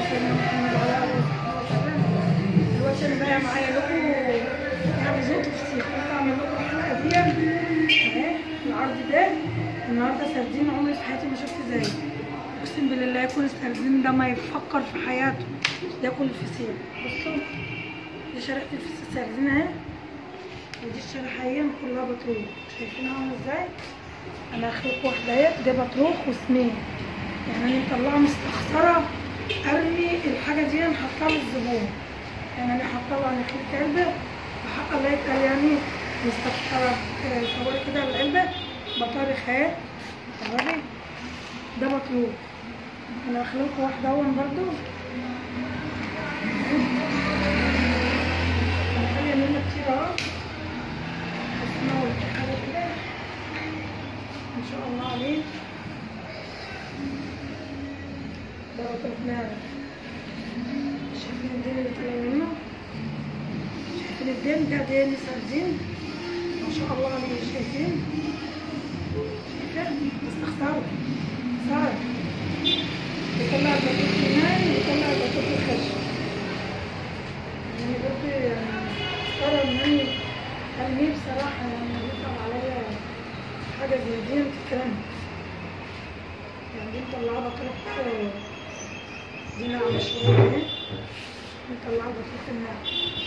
سيدنا محمد وعلى اله وصحبه وسلم دلوقتي انا بقى معايا لكم يعني ذوق تفسير قلت اعمل لكم الحلقه دي اهي العرض ده النهارده سردين عمري في حياتي ما شفت زيه اقسم بالله يكون السردين ده ما يفكر في حياته ياكل الفسيخ بصوا دي شريحه الفسيخ السردين اهي ودي الشريحين كلها بطروخ شايفينها عامله ازاي انا اخلق واحده اهي ده بطروخ وسمين يعني انا مطلعه مستخسره ارمي الحاجه دي نحطها للزبون يعني انا حاطه لها نخيل علبه بحق الله يتقال يعني مستخسره آه، صوري كده على العلبه بطارخ اهي اهي ده بطروخ انا اخلق واحده اهون برضو هنخلي منها كتير اهو بس انا قلت حاجه كده ان شاء الله عليه ده بطروخ ناعم شايفين الدين اللي طلع منه شايفين الدين ده دين سردين ما شاء الله عليه شايفين شايفين مستخسره صار يطلع البطيخ الناعم ويطلع البطيخ الخشن يعني برضه يعني صار انني ارميه بصراحه يعني بيصعب عليا حاجه زي دي تترمي يعني دي مطلعه بطيخ دي ناعمة شوية اهي نطلعها بطيخ الناعم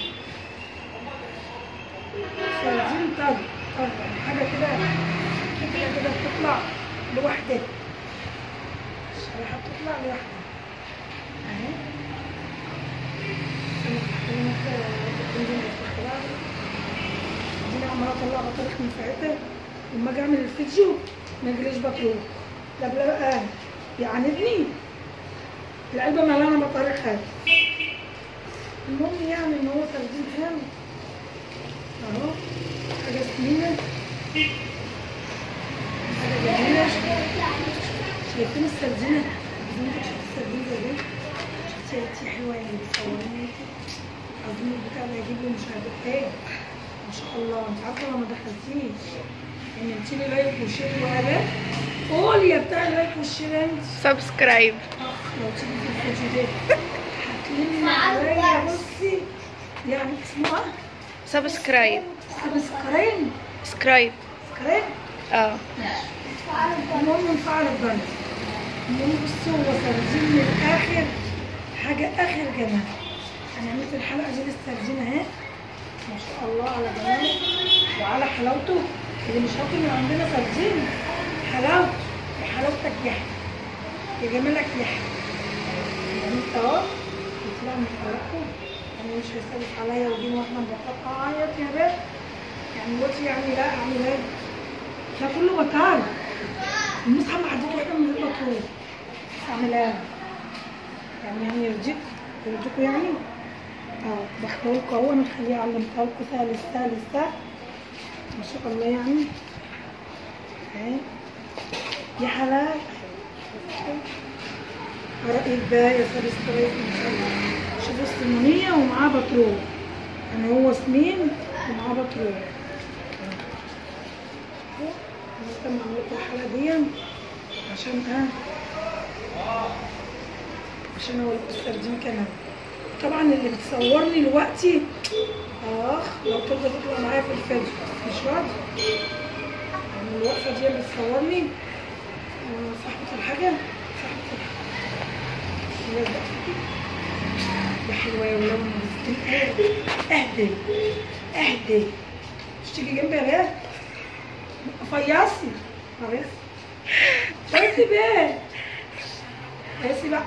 سردين طب طب حاجة كده كده كده بتطلع لوحدها الشريحة بتطلع لوحدها اهي دي عمالة اطلع بطارخ من ساعتها لما اجي اعمل الفيديو ما يجريش بطروخ لا بلا بقى يعاندني العلبة مليانة بطارخ هذا المهم يعني ان هو سردين حلو اهو حاجة سمينة حاجة جميلة شايفين السردينة عايزين انتوا تشوفوا السردين زي ده شفتي انتي حلوة يعني بتصوريني انتي عايزين البتاع ده يجيب لي مشاهدات ايه ما شاء الله انت عارفة لو ما دخلتيش عملتي لي لايك وشير وقلب قول يا بتاع اللايك والشير انت سبسكرايب اخ لو تيجي في الفيديو ده هتلمي عليا بصي يعني اسمه ايه؟ سبسكرايب سبسكرايب سكرايب سكرايب اه المهم نفعل الجرس المهم بصوا هو سردين من الاخر حاجه اخر جمال انا عملت الحلقه دي للسردين اهي ما شاء الله على جماله وعلى حلاوته اللي مش هاكل من عندنا سردين حلاوته يا حلاوتك يا حلاوتك يا جمالك يا حلاوتك يعني انت اهو بيطلع من حلاوته انا مش هيصرف عليا وجينا واحنا نبطل اعيط يا بنت يعني دلوقتي يعني لا اعمل ايه ده كله بطال المصحف ما عديت واحده من غير بطول اعمل ايه يعني يعني يرضيك يرضيكوا يعني اه بخلوكوا اهو انا مخليه علمتها لكم سهل سهل سهل ما شاء الله يعني اهي يا حلاك رأيك بقى يا سبسكرايب ان شاء الله شوفوا السمونية ومعاه بترول يعني هو سمين ومعاه بترول ممكن اعمل لكم الحلقة دي عشان اه عشان اوريكم السردين كمان طبعا اللي بتصورني دلوقتي اخ لو ترضى تطلع معايا في الفيديو مش راضي يعني الوقفة دي اللي بتصورني آه، صاحبة الحاجة صاحبة الحاجة هي الوقفة دي يا حلوة يا ولاد المسكين اهدي اهدي اهدي مش تيجي جنبي يا بنت فياصي خلاص فياصي بيه فياصي بقى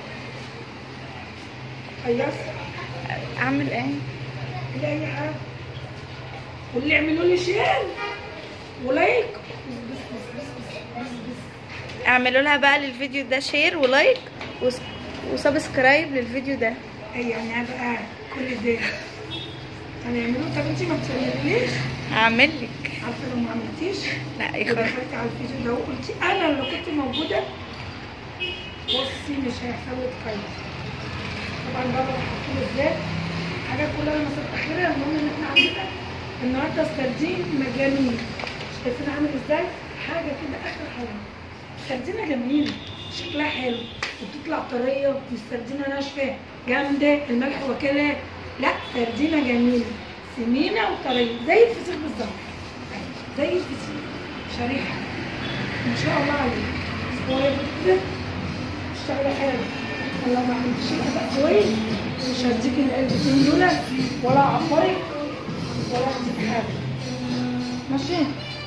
فياصي اعمل ايه لا اي حاجه واللي يعملوا لي شير ولايك بس بس بس بس بس بس اعملوا لها بقى للفيديو ده شير ولايك وس... وسبسكرايب للفيديو ده اي يعني أنا بقى كل ده هنعمله طب انت ما بتعمليش اعمل لك عارفه لو ما عملتيش لا يا خلاص ودخلتي على الفيديو ده وقلتي انا اللي كنت موجوده بصي مش هيحصل لك كويس طبعا بابا بحط له ازاي حاجه كلها انا متاخره المهم ان احنا عندنا النهارده السردين مجانين شايفين عامل ازاي حاجه كده اخر حلاوه سردينه جميله شكلها حلو وبتطلع طريه والسردينه ناشفه جامده الملح واكلها لا سردينه جميله سمينه وطريه زي الفسيخ بالظبط زي الفسيخ شريحه ما شاء الله عليك صغير كده اشتغلي حلو لو ما عملتيش الاداء كويس مش هديك العلبتين دول ولا اعفرك ولا هديك حاجه ماشي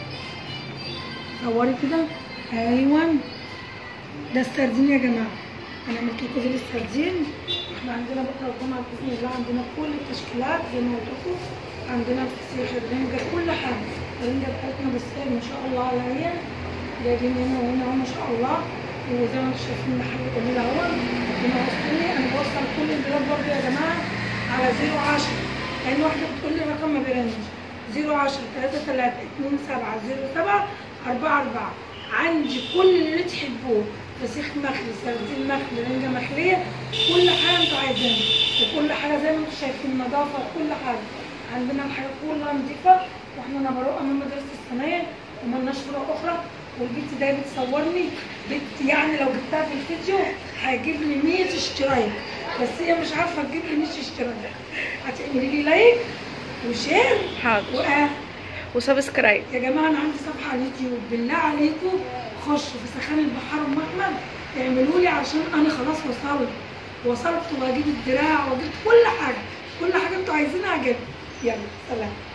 صوري كده ايوه ده السردين يا جماعه انا عملت لكم دي السردين احنا عندنا بكره الجمعه باذن الله عندنا كل التشكيلات زي ما قلت لكم عندنا الفسيخ الرنجه كل حاجه الرنجه بتاعتنا بالسهل ما شاء الله عليا جايبين هنا وهنا اهو ما شاء الله وزي ما انتم شايفين المحل جميل اهو ربنا يسترني انا بوصل كل البلاد برضه يا جماعه على 010 لان واحده بتقول لي الرقم ما بيرنش 010 3 3 2 7 0 7 4 4 عندي كل اللي تحبوه فسيخ مخلي سردين مخلي رنجة مخلية كل حاجة انتوا عايزينها وكل حاجة زي ما انتوا شايفين نظافة كل حاجة عندنا الحاجة كلها نظيفة واحنا نبروءة من مدرسة الثانوية وملناش فروع أخرى والبنت ده بتصورني بنت يعني لو جبتها في الفيديو هيجيب لي 100 اشتراك بس هي مش عارفة تجيب لي 100 اشتراك هتعملي لي لايك وشير حاضر وآه وسبسكرايب يا جماعه انا عندي صفحه على اليوتيوب بالله عليكم خشوا في سخان البحار ام احمد اعملوا لي عشان انا خلاص وصلت وصلت واجيب الدراع واجيب كل حاجه كل حاجه انتوا عايزينها اجيبها يلا سلام